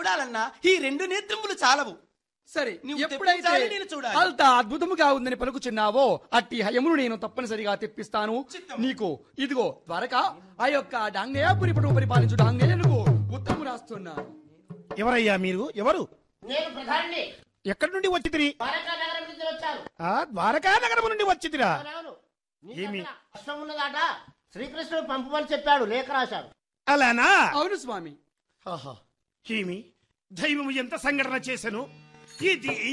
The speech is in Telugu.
చూడాలన్నా ఈ రెండు నేత్రములు చాలవు సరే నువ్వు ఎప్పుడైతే తెప్పించాలి, నేను చూడాలి. అంత అద్భుతముగా ఉందని పలుకుచున్నావో అట్టి హయమును నేను తప్పనిసరిగా తెప్పిస్తాను చిత్తము. నీకు ఇదిగో ద్వారక ఆ యొక్క డాంగేయపురి పడు పరిపాలించు డాంగేయనుకు ఉత్తము రాస్తున్నాను ఎవరయ్యా మీరు ఎవరు నేను ప్రధాని ఎక్కడి నుండి వచ్చితిరి ద్వారకా నగరం నుంచి వచ్చాను ఆ ద్వారకా నగరం నుండి వచ్చితిరా అవునవును. నీకు ఏమి? అక్కడ అశ్వం ఉన్నదాట శ్రీకృష్ణుడు పంపమని చెప్పాడు లేఖ రాశాడు అలానా అవును స్వామి ఆహా ఏమి దైవము ఎంత సంఘటన చేశాను ఇది